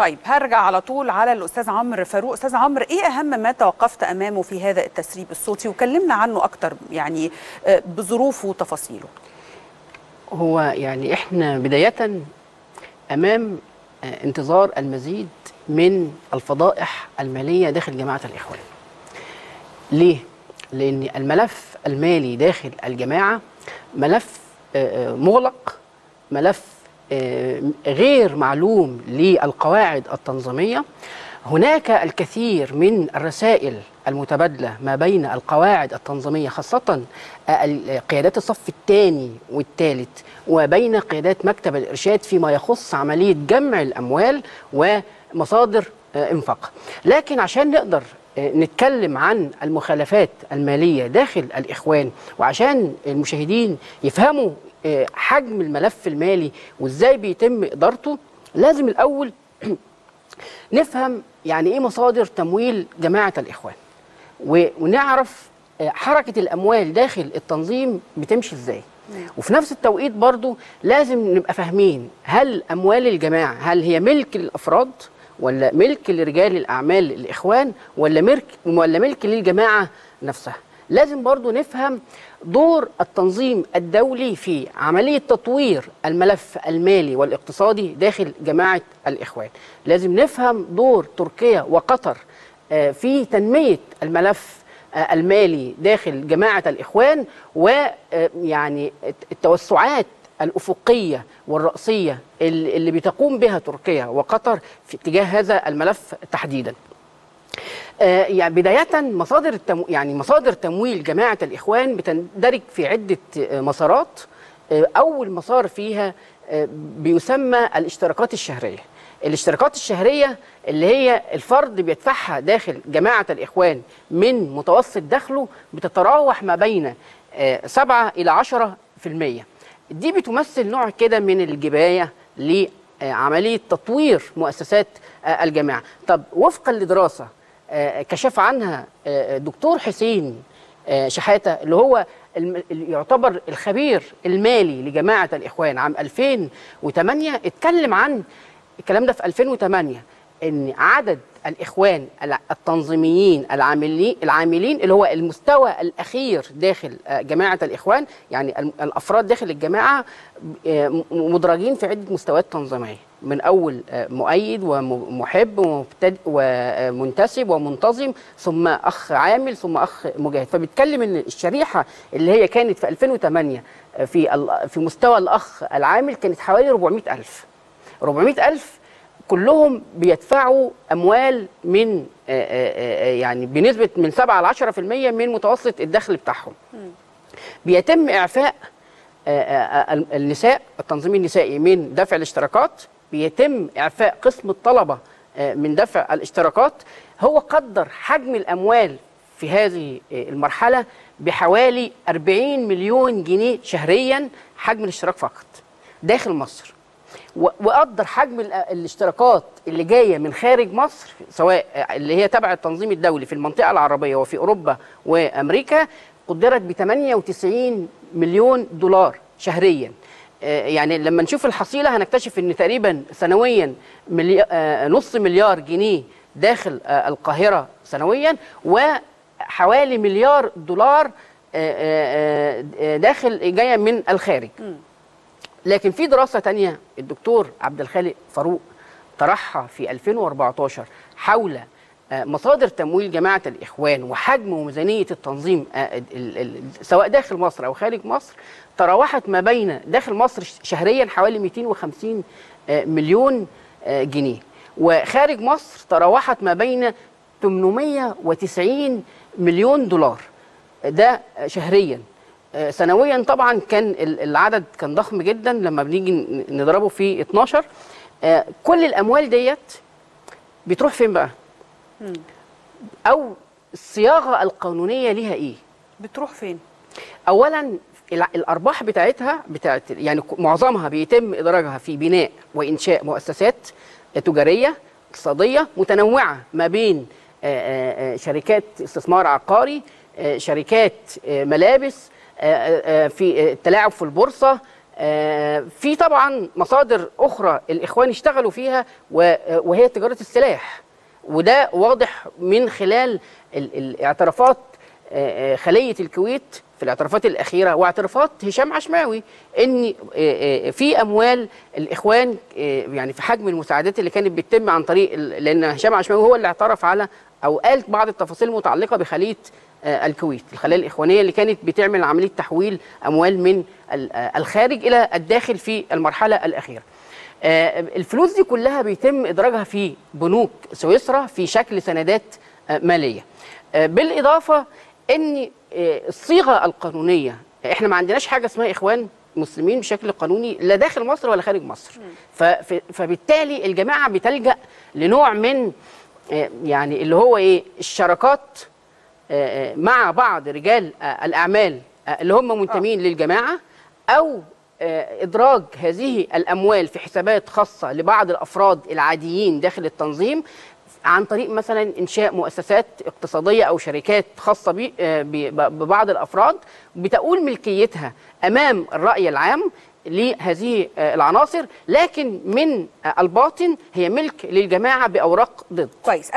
طيب هرجع على طول على الاستاذ عمرو فاروق استاذ عمرو ايه اهم ما توقفت امامه في هذا التسريب الصوتي وكلمنا عنه اكتر يعني آه، بظروفه وتفاصيله هو يعني احنا بداية امام آه، انتظار المزيد من الفضائح المالية داخل جماعة الاخوان. ليه؟ لان الملف المالي داخل الجماعة ملف آه، آه، مغلق ملف آه، غير معلوم للقواعد التنظيمية هناك الكثير من الرسائل المتبادلة ما بين القواعد التنظيمية خاصة آه، ال- قيادات الصف الثاني والثالث وبين قيادات مكتب الإرشاد فيما يخص عملية جمع الأموال ومصادر آه، إنفاقها لكن عشان نقدر آه، نتكلم عن المخالفات المالية داخل الإخوان وعشان المشاهدين يفهموا آه، حجم الملف المالي وإزاي بيتم إدارته لازم الأول نفهم يعني ايه مصادر تمويل جماعه الاخوان و- ونعرف آه، حركه الاموال داخل التنظيم بتمشي ازاي وفي نفس التوقيت برضو لازم نبقى فاهمين هل اموال الجماعه هل هي ملك للافراد ولا ملك لرجال الاعمال الاخوان ولا ملك ولا ملك للجماعه نفسها لازم برضو نفهم دور التنظيم الدولي في عملية تطوير الملف المالي والاقتصادي داخل جماعة الإخوان لازم نفهم دور تركيا وقطر آه، في تنمية الملف آه، المالي داخل جماعة الإخوان ويعني التوسعات الأفقية والرأسية اللي اللي بتقوم بها تركيا وقطر في اتجاه هذا الملف تحديداً آه، يعني بداية مصادر التمو... يعني مصادر تمويل جماعة الإخوان بتندرج في عدة آه، مسارات آه، أول مسار فيها آه، بيسمى الاشتراكات الشهرية الاشتراكات الشهرية اللي هي الفرد بيدفعها داخل جماعة الإخوان من متوسط دخله بتتراوح ما بين آه، 7 إلى 10 في المية دي بتمثل نوع كده من الجباية لعملية تطوير مؤسسات آه، الجماعة طب وفقا لدراسة آه، كشف عنها آه، دكتور حسين آه، شحاتة اللي هو الم- اللي يعتبر الخبير المالي لجماعة الإخوان عام 2008 اتكلم عن الكلام ده في 2008 ان عدد الاخوان الع- التنظيميين العاملين العاملين اللي هو المستوى الاخير داخل آه، جماعه الاخوان يعني الم- الافراد داخل الجماعه آه، م- مدرجين في عده مستويات تنظيميه من اول آه، مؤيد ومحب ومبتد- ومنتسب ومنتظم ثم اخ عامل ثم اخ مجاهد فبيتكلم ان الشريحه اللي هي كانت في 2008 آه، في ال- في مستوى الاخ العامل كانت حوالي 400 الف 400 ألف كلهم بيدفعوا أموال من آه، آه، آه، يعني بنسبة من 7 ل 10% من متوسط الدخل بتاعهم بيتم إعفاء آه، آه، آه، النساء التنظيم النسائي من دفع الاشتراكات بيتم إعفاء قسم الطلبة آه، من دفع الاشتراكات هو قدر حجم الأموال في هذه آه، المرحلة بحوالي 40 مليون جنيه شهريا حجم الاشتراك فقط داخل مصر و- وقدر حجم ال- الاشتراكات اللي جايه من خارج مصر سواء اللي هي تبع التنظيم الدولي في المنطقه العربيه وفي اوروبا وامريكا قدرت ب 98 مليون دولار شهريا آه، يعني لما نشوف الحصيله هنكتشف ان تقريبا سنويا ملي... آه، نص مليار جنيه داخل آه، القاهره سنويا وحوالي مليار دولار آه، آه، آه، داخل جايه من الخارج لكن في دراسة تانية الدكتور عبد الخالق فاروق طرحها في 2014 حول آه، مصادر تمويل جماعة الإخوان وحجم وميزانية التنظيم آه، ال- ال- سواء داخل مصر أو خارج مصر تراوحت ما بين داخل مصر ش- شهريا حوالي 250 آه، مليون آه، جنيه وخارج مصر تراوحت ما بين 890 مليون دولار ده شهريا آه، سنويا طبعا كان ال- العدد كان ضخم جدا لما بنيجي ن- نضربه في 12 آه، كل الاموال ديت بتروح فين بقى او الصياغه القانونيه ليها ايه بتروح فين اولا الع- الارباح بتاعتها بتاعت يعني ك- معظمها بيتم ادراجها في بناء وانشاء مؤسسات تجاريه اقتصاديه متنوعه ما بين آه، آه، آه، شركات استثمار عقاري آه، شركات آه، ملابس آه، آه، آه، في آه، التلاعب في البورصه آه، آه، في طبعا مصادر اخرى الاخوان اشتغلوا فيها و- آه، وهي تجاره السلاح وده واضح من خلال ال- الاعترافات آه، آه، خليه الكويت في الاعترافات الاخيره واعترافات هشام عشماوي ان آه، آه، في اموال الاخوان آه، يعني في حجم المساعدات اللي كانت بتتم عن طريق ال- لان هشام عشماوي هو اللي اعترف على او قال بعض التفاصيل المتعلقه بخليه آه، الكويت الخلايا الاخوانيه اللي كانت بتعمل عمليه تحويل اموال من ال- آه، الخارج الى الداخل في المرحله الاخيره آه، الفلوس دي كلها بيتم ادراجها في بنوك سويسرا في شكل سندات آه، ماليه آه، بالاضافه ان آه، الصيغه القانونيه احنا ما عندناش حاجه اسمها اخوان مسلمين بشكل قانوني لا داخل مصر ولا خارج مصر ف- ف- فبالتالي الجماعه بتلجا لنوع من آه، يعني اللي هو ايه الشراكات آه، آه، مع بعض رجال آه، الاعمال آه، اللي هم منتمين للجماعه او آه، ادراج هذه الاموال في حسابات خاصه لبعض الافراد العاديين داخل التنظيم عن طريق مثلا انشاء مؤسسات اقتصاديه او شركات خاصه بي- آه، ب- ببعض الافراد بتؤول ملكيتها امام الراي العام لهذه آه، العناصر لكن من آه، الباطن هي ملك للجماعه باوراق ضد كويس